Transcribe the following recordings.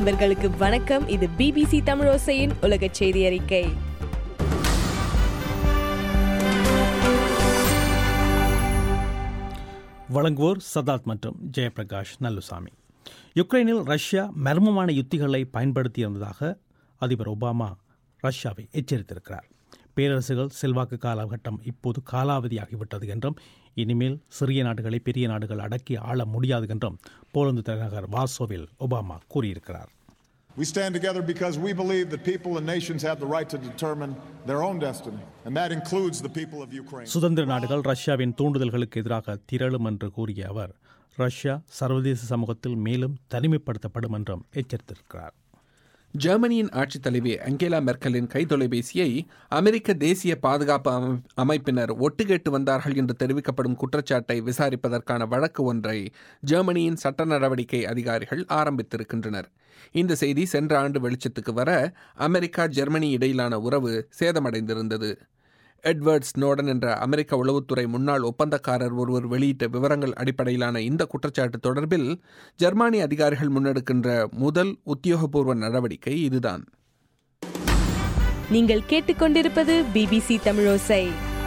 நண்பர்களுக்கு வணக்கம் இது பிபிசி தமிழோசையின் உலக செய்தி அறிக்கை வழங்குவோர் சதாத் மற்றும் ஜெயபிரகாஷ் நல்லுசாமி யுக்ரைனில் ரஷ்யா மர்மமான யுத்திகளை பயன்படுத்தியிருந்ததாக அதிபர் ஒபாமா ரஷ்யாவை எச்சரித்திருக்கிறார் பேரரசுகள் செல்வாக்கு காலகட்டம் இப்போது காலாவதியாகிவிட்டது என்றும் இனிமேல் சிறிய நாடுகளை பெரிய நாடுகள் அடக்கி ஆள முடியாது என்றும் போலந்து தலைநகர் வாசோவில் ஒபாமா கூறியிருக்கிறார் We stand together because we believe that people and nations have the right to determine their own destiny, and that includes the people of Ukraine. சுதந்திர நாடுகள் ரஷ்யாவின் தூண்டுதல்களுக்கு எதிராக திரளும் என்று கூறிய அவர் ரஷ்யா சர்வதேச சமூகத்தில் மேலும் தனிமைப்படுத்தப்படும் என்றும் எச்சரித்திருக்கிறார் ஜெர்மனியின் ஆட்சித் தலைவி அங்கேலா மெர்க்கலின் கைத்தொலைபேசியை அமெரிக்க தேசிய பாதுகாப்பு அமை- அமைப்பினர் ஒட்டுக்கேட்டு வந்தார்கள் என்று தெரிவிக்கப்படும் குற்றச்சாட்டை விசாரிப்பதற்கான வழக்கு ஒன்றை ஜெர்மனியின் சட்ட நடவடிக்கை அதிகாரிகள் ஆரம்பித்திருக்கின்றனர் இந்த செய்தி சென்ற ஆண்டு வெளிச்சத்துக்கு வர அமெரிக்கா ஜெர்மனி இடையிலான உறவு சேதமடைந்திருந்தது எட்வர்ட் ஸ்னோடன் என்ற அமெரிக்க உளவுத்துறை முன்னாள் ஒப்பந்தக்காரர் ஒருவர் வெளியிட்ட விவரங்கள் அடிப்படையிலான இந்த குற்றச்சாட்டு தொடர்பில் ஜெர்மானி அதிகாரிகள் முன்னெடுக்கின்ற முதல் உத்தியோகபூர்வ நடவடிக்கை இதுதான் நீங்கள் கேட்டுக்கொண்டிருப்பது பிபிசி தமிழோசை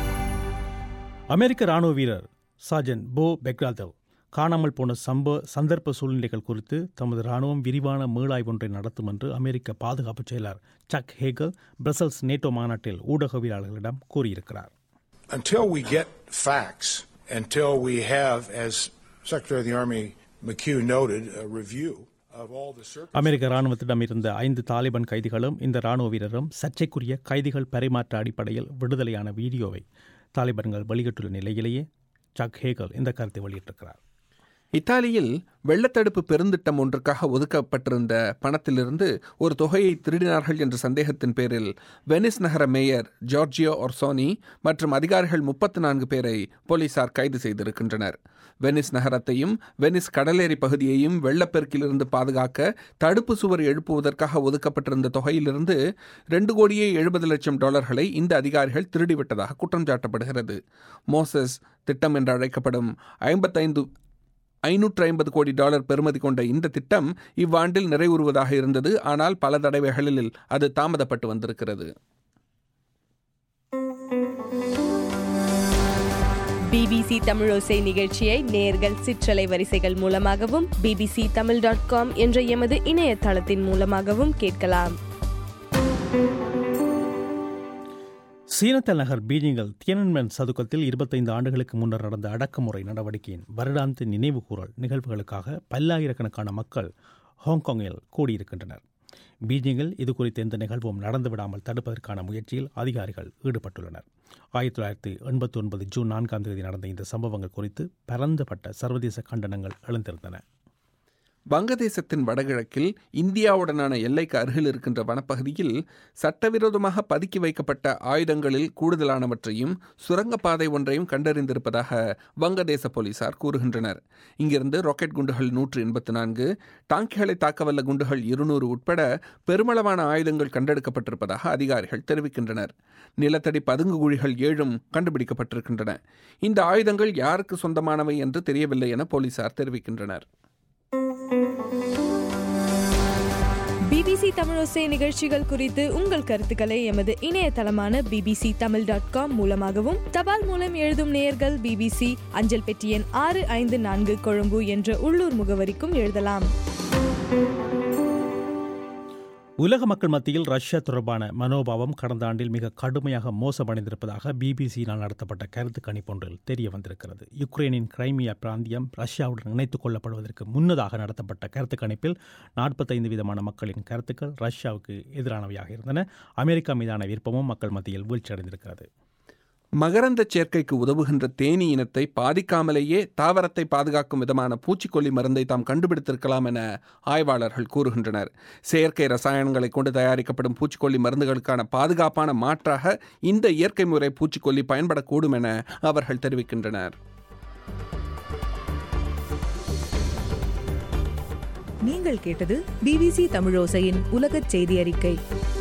அமெரிக்க ராணுவ வீரர் சார்ஜன் போ பெக்ராதவ் காணாமல் போன சம்ப சந்தர்ப்ப சூழ்நிலைகள் குறித்து தமது ராணுவம் விரிவான மீளாய்வு ஒன்றை நடத்தும் என்று அமெரிக்க பாதுகாப்பு செயலர் சக் ஹேகல் பிரசல்ஸ் நேட்டோ மாநாட்டில் ஊடகவியலாளர்களிடம் கூறியிருக்கிறார் until we get facts, until we have, as Secretary of the Army McHugh noted, a review of all the circumstances. அமெரிக்க ராணுவத்திடம் இருந்த ஐந்து தாலிபான் கைதிகளும் இந்த ராணுவ வீரரும் சர்ச்சைக்குரிய கைதிகள் பரிமாற்ற அடிப்படையில் விடுதலையான வீடியோவை தாலிபான்கள் வெளியிட்டுள்ள நிலையிலேயே சக் ஹேகல் இந்த கருத்தை வெளியிட்டிருக்கிறார் இத்தாலியில் வெள்ளத்தடுப்பு பெருந்திட்டம் ஒன்றுக்காக ஒதுக்கப்பட்டிருந்த பணத்திலிருந்து ஒரு தொகையை திருடினார்கள் என்ற சந்தேகத்தின் பேரில் வெனிஸ் நகர மேயர் ஜார்ஜியோ ஒர்சோனி மற்றும் அதிகாரிகள் முப்பத்து நான்கு பேரை போலீசார் கைது செய்திருக்கின்றனர் வெனிஸ் நகரத்தையும் வெனிஸ் கடலேரி பகுதியையும் வெள்ளப்பெருக்கிலிருந்து பாதுகாக்க தடுப்பு சுவர் எழுப்புவதற்காக ஒதுக்கப்பட்டிருந்த தொகையிலிருந்து ரெண்டு கோடியே எழுபது லட்சம் டாலர்களை இந்த அதிகாரிகள் திருடிவிட்டதாக குற்றம் சாட்டப்படுகிறது மோசஸ் திட்டம் என்று அழைக்கப்படும் ஐம்பத்தைந்து ஐநூற்று ஐம்பது கோடி டாலர் பெறுமதி கொண்ட இந்த திட்டம் இவ்வாண்டில் நிறைவுறுவதாக இருந்தது ஆனால் பல தடவைகளில் அது தாமதப்பட்டு வந்திருக்கிறது பிபிசி தமிழோசை நிகழ்ச்சியை நேர்கள் சிற்றலை வரிசைகள் மூலமாகவும் பிபிசி தமிழ் டாட் காம் என்ற எமது இணையதளத்தின் மூலமாகவும் கேட்கலாம் சீன தலைநகர் பீஜிங்கில் தியனன்மென் சதுக்கத்தில் இருபத்தைந்து ஆண்டுகளுக்கு முன்னர் நடந்த அடக்குமுறை நடவடிக்கையின் வருடாந்த நினைவு கூறல் நிகழ்வுகளுக்காக பல்லாயிரக்கணக்கான மக்கள் ஹாங்காங்கில் கூடியிருக்கின்றனர் பீஜிங்கில் இது குறித்த எந்த நிகழ்வும் நடந்துவிடாமல் தடுப்பதற்கான முயற்சியில் அதிகாரிகள் ஈடுபட்டுள்ளனர் ஆயிரத்தி தொள்ளாயிரத்தி எண்பத்தி ஒன்பது ஜூன் நான்காம் தேதி நடந்த இந்த சம்பவங்கள் குறித்து பரந்துபட்ட சர்வதேச கண்டனங்கள் எழுந்திருந்தன வங்கதேசத்தின் வடகிழக்கில் இந்தியாவுடனான எல்லைக்கு அருகில் இருக்கின்ற வனப்பகுதியில் சட்டவிரோதமாக பதுக்கி வைக்கப்பட்ட ஆயுதங்களில் கூடுதலானவற்றையும் சுரங்கப்பாதை ஒன்றையும் கண்டறிந்திருப்பதாக வங்கதேச போலீசார் கூறுகின்றனர் இங்கிருந்து ராக்கெட் குண்டுகள் நூற்று எண்பத்து நான்கு டாங்கிகளை தாக்கவல்ல குண்டுகள் இருநூறு உட்பட பெருமளவான ஆயுதங்கள் கண்டெடுக்கப்பட்டிருப்பதாக அதிகாரிகள் தெரிவிக்கின்றனர் நிலத்தடி பதுங்கு குழிகள் ஏழும் கண்டுபிடிக்கப்பட்டிருக்கின்றன இந்த ஆயுதங்கள் யாருக்கு சொந்தமானவை என்று தெரியவில்லை என போலீசார் தெரிவிக்கின்றனர் பிபிசி தமிழோசை நிகழ்ச்சிகள் குறித்து உங்கள் கருத்துக்களை எமது இணையதளமான பிபிசி தமிழ் டாட் காம் மூலமாகவும் தபால் மூலம் எழுதும் நேயர்கள் பிபிசி அஞ்சல் பெட்டி எண் ஆறு ஐந்து நான்கு கொழும்பு என்ற உள்ளூர் முகவரிக்கும் எழுதலாம் உலக மக்கள் மத்தியில் ரஷ்யா தொடர்பான மனோபாவம் கடந்த ஆண்டில் மிக கடுமையாக மோசமடைந்திருப்பதாக பிபிசியினால் நடத்தப்பட்ட கருத்து கணிப்பொன்றில் தெரிய வந்திருக்கிறது யுக்ரைனின் கிரைமியா பிராந்தியம் ரஷ்யாவுடன் இணைத்துக் கொள்ளப்படுவதற்கு முன்னதாக நடத்தப்பட்ட கருத்து கணிப்பில் நாற்பத்தைந்து விதமான மக்களின் கருத்துக்கள் ரஷ்யாவுக்கு எதிரானவையாக இருந்தன அமெரிக்கா மீதான விருப்பமும் மக்கள் மத்தியில் வீழ்ச்சியடைந்திருக்கிறது மகரந்த சேர்க்கைக்கு உதவுகின்ற தேனீ இனத்தை பாதிக்காமலேயே தாவரத்தை பாதுகாக்கும் விதமான பூச்சிக்கொல்லி மருந்தை தாம் கண்டுபிடித்திருக்கலாம் என ஆய்வாளர்கள் கூறுகின்றனர் செயற்கை ரசாயனங்களை கொண்டு தயாரிக்கப்படும் பூச்சிக்கொல்லி மருந்துகளுக்கான பாதுகாப்பான மாற்றாக இந்த இயற்கை முறை பூச்சிக்கொல்லி பயன்படக்கூடும் என அவர்கள் தெரிவிக்கின்றனர் நீங்கள் கேட்டது பிபிசி தமிழோசையின் உலகச் செய்தி அறிக்கை